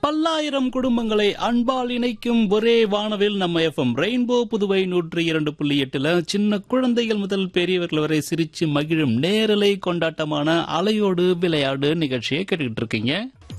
பல்லாயிரம் குடும்பங்களை அன்பால் இணைக்கும் ஒரே வானவில் நம்ம எஃப்எம் ரெயின்போ புதுவை நூற்றி இரண்டு புள்ளி எட்டுல சின்ன குழந்தைகள் முதல் பெரியவர்கள் வரை சிரிச்சு மகிழும் நேரலை கொண்டாட்டமான அலையோடு விளையாடு நிகழ்ச்சியை கேட்டுக்கிட்டு இருக்கீங்க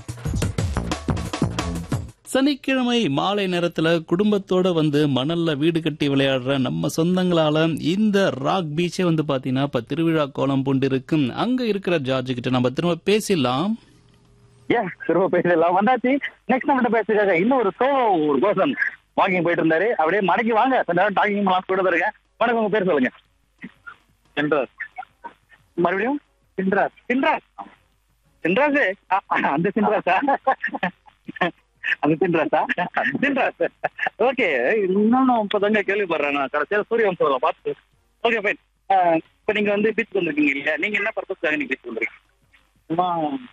சனிக்கிழமை மாலை நேரத்துல குடும்பத்தோட வந்து மணல்ல வீடு கட்டி விளையாடுற நம்ம சொந்தங்களால இந்த ராக் பீச்சே வந்து பாத்தீங்கன்னா இப்ப திருவிழா கோலம் பூண்டு இருக்கும் அங்க இருக்கிற ஜார்ஜ் கிட்ட நம்ம திரும்ப பேசிடலாம் ஏ திரும்ப பேசலாம் வந்தாச்சு நெக்ஸ்ட் நம்மகிட்ட பேசுறதுக்காக இன்னும் ஒரு சோ ஒரு பர்சன் வாக்கிங் போயிட்டு இருந்தாரு அப்படியே மடக்கி வாங்க கொஞ்ச நேரம் டாக்கிங் பண்ணலாம் கூட இருக்கேன் வணக்கம் உங்க பேர் சொல்லுங்க சென்றாஸ் மறுபடியும் சின்ராஸ் சின்ராஸ் சின்ராஸ் அந்த சின்ராஸா அந்த சின்ராஸா சின்ராஸ் ஓகே இன்னும் இப்பதாங்க கேள்விப்படுறேன் நான் கடைசியில் சூரிய வம்சம் பார்த்து ஓகே ஃபைன் இப்போ நீங்க வந்து பீச் வந்திருக்கீங்க இல்லையா நீங்க என்ன பர்பஸ்க்காக நீங்க பீச் வந்திருக்கீங்க சும்மா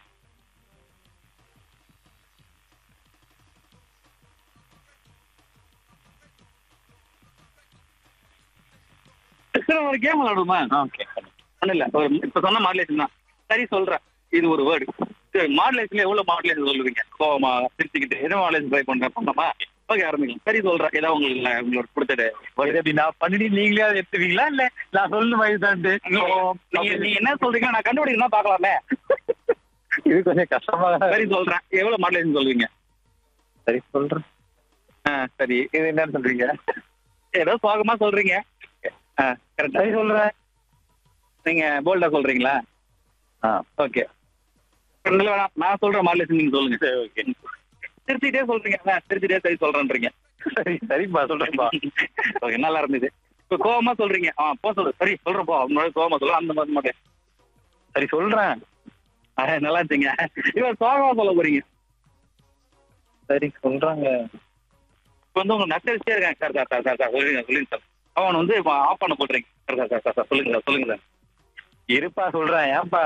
சரி ஒரு கேம் விளாடுமா ஓகே ஒன்றும் இல்லை ஒரு இப்போ சொன்ன மாடுலேஷன் தான் சரி சொல்கிறேன் இது ஒரு வேர்டு சரி மாடுலேஷன்ல எவ்வளோ மாடுலேஷன் சொல்லுவீங்க கோவமா சிரிச்சுக்கிட்டு என்ன மாடுலேஷன் ட்ரை பண்ணுறேன் பண்ணமா ஓகே ஆரம்பிக்கலாம் சரி சொல்கிறேன் ஏதாவது உங்களுக்கு உங்களுக்கு பிடிச்சது எப்படின்னா பண்ணிட்டு நீங்களே அதை எடுத்துவீங்களா இல்ல நான் சொல்லுற மாதிரி தான் நீங்க நீங்க என்ன சொல்றீங்க நான் கண்டுபிடிக்கணும் பார்க்கலாமே இது கொஞ்சம் கஷ்டமா சரி சொல்றேன் எவ்வளவு மாடலேஷன் சொல்லுவீங்க சரி சொல்றேன் ஆ, சரி இது என்னன்னு சொல்றீங்க ஏதோ சோகமா சொல்றீங்க கரெக்டா சரி சொல்றேன் நீங்க போல்டா சொல்றீங்களா ஆ ஓகே இல்ல வேணாம் நான் சொல்ற மாடலேஷன் நீங்க சொல்லுங்க சரி ஓகே திருச்சிட்டே சொல்றீங்க ஆ, திருச்சிட்டே சரி சொல்றேன்றீங்க சரி சரிப்பா சொல்றேன்ப்பா ஓகே நல்லா இருந்தது இப்போ கோவமா சொல்றீங்க ஆ போ சொல்லு சரி சொல்றேன் போ முன்னாடி கோவமா சொல்ல அந்த மாதிரி மாட்டேன் சரி சொல்றேன் நல்லா இருந்துங்க இவர் சோகமா சொல்ல போறீங்க சரி சொல்றாங்க இப்போ வந்து உங்க நச்சரிச்சே இருக்காங்க sir sir sir sir sir சொல்லுங்க சொல்லுங்க சார் அவன் வந்து இப்போ ஆஃப் பண்ண போடுறீங்க sir sir sir sir sir சொல்லுங்க சார் சொல்லுங்க சார் இருப்பா சொல்றேன் ஏன்பா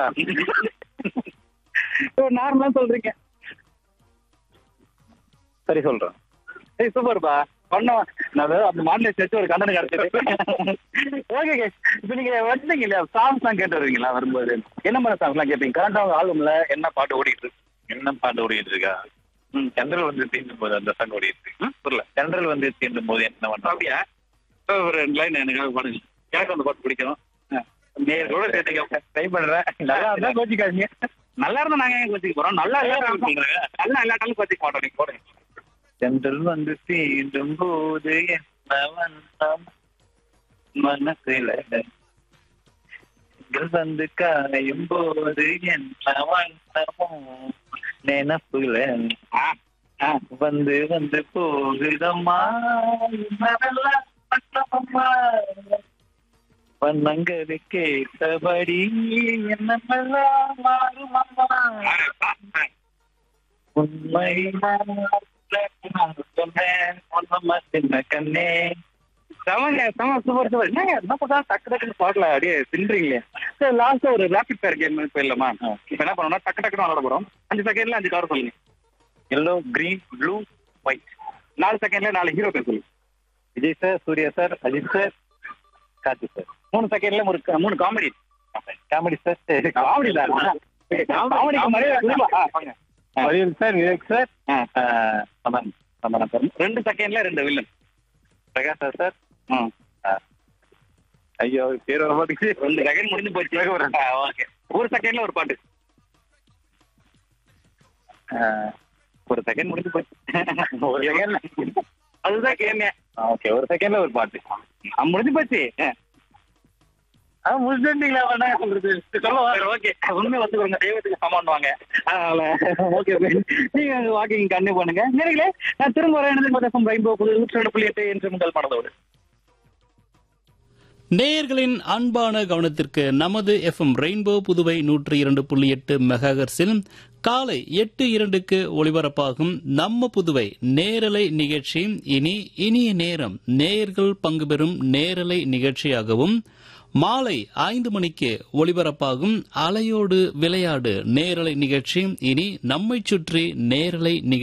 இப்போ நார்மலா சொல்றீங்க சரி சொல்றேன் ஏய் சூப்பர்ப்பா பண்ண நான் அந்த மாடலை வச்சு ஒரு கண்டனம் கிடைச்சது ஓகே இப்போ நீங்க வந்தீங்க இல்லையா சாங்ஸ் எல்லாம் கேட்டு வருவீங்களா வரும்போது என்ன மாதிரி சாங்ஸ் எல்லாம் கேட்பீங்க கரண்ட் ஆல்பம்ல என்ன பாட்டு ஓடிட்டு இருக்கு என்ன பாட்டு ஓடிட்டு இருக்கா ம். ஜெனரல் வந்து தீண்டும் போது அந்த சாங் ஓடிட்டு இருக்கு ம், புரியல ஜெனரல் வந்து தீண்டும் போது என்ன பண்ணா அப்படியா இப்போ ஒரு ரெண்டு லைன் எனக்காக பாடுங்க எனக்கு அந்த பாட்டு பிடிக்கும் ஆ, நேரோட சேர்த்துக்க ட்ரை பண்றேன் நல்லா இருந்தா கோச்சிக்காதீங்க நல்லா இருந்தா நாங்க ஏன் கோச்சிக்க போறோம் நல்லா இல்ல நல்லா இல்லாட்டாலும் கோச்சிக்க மாட்டோம் நீங்க போடுங்க ஜெனரல் வந்து தீண்டும் போது என்ன வண்ணம் மனசுல நீங்கள் வந்து காயும் போது என்ன வண்ணமோ நினப்புல ஆ, ஆ. வந்து வந்து போகுதம்மா மனெல்லாம் வண்ணமம்மா. வண்ணங்களுக்கு கேட்டபடி என்னமெல்லாம் மாறுமம்மா உண்மை நான் சொன்னேன் ஒன்னம்மா சின்ன கண்ணே செமங்க செம சூப்பர் சூப்பர் என்னங்க என்ன பண்ணா டக்கு டக்குன்னு பாடல அப்படியே தின்றீங்களே சரி லாஸ்ட் ஒரு ரேபிட் ஃபயர் கேம் போயிடலாமா இப்போ என்ன பண்ணோம்னா டக்கு டக்குன்னு விளாட போறோம் அஞ்சு செகண்ட்ல அஞ்சு கவர் சொல்லுங்க எல்லோ கிரீன் ப்ளூ ஒயிட் நாலு செகண்ட்ல நாலு ஹீரோ பேர் சொல்லுங்க Vijay sir Suriya sir Ajith sir Karthi sir மூணு செகண்ட்ல ஒரு மூணு காமெடி காமெடி சார் காமெடி தான் காமெடிக்கு மரியாதை கொடுக்கலாம். ஆ, வாங்க. வடிவேல் சார் விவேக் சார் ஆ. சமன் சமனா சார் ரெண்டு செகண்ட்ல ரெண்டு வில்லன் பிரகாஷ் சார் சார் ஐயோ பேர் வர மாட்டேங்குது ரெண்டு செகண்ட் முடிஞ்சு போச்சு ஓகே ஒரு செகண்ட்ல ஒரு பாட்டு ஒரு செகண்ட் முடிஞ்சு போச்சு ஒரு செகண்ட்ல அதுதான் கேமே ஓகே ஒரு செகண்ட்ல ஒரு பாட்டு முடிஞ்சு போச்சு ஆ முடிச்சுட்டீங்களா வேணா சொல்றது ஓகே உண்மை ஒத்துக்கோங்க தெய்வத்துக்கு சமான் வாங்க அதனால ஓகே நீங்க வாக்கிங் கண்டினியூ பண்ணுங்க நேர்களே நான் திரும்ப வரேன் எனது ரெயின்போ புது நூற்றி ரெண்டு புள்ளி எட்டு என்று முதல் மனதோடு நேயர்களின் அன்பான கவனத்திற்கு நமது எஃப்எம் ரெயின்போ புதுவை நூற்றி இரண்டு புள்ளி எட்டு மெகாகர்ஸில் காலை எட்டு இரண்டுக்கு ஒளிபரப்பாகும் நம்ம புதுவை நேரலை நிகழ்ச்சி இனி இனிய நேரம் நேயர்கள் பங்கு பெறும் நேரலை நிகழ்ச்சியாகவும் மாலை ஐந்து மணிக்கு ஒளிபரப்பாகும் அலையோடு விளையாடு நேரலை நிகழ்ச்சி இனி நம்மைச் சுற்றி நேரலை நிகழ்ச்சி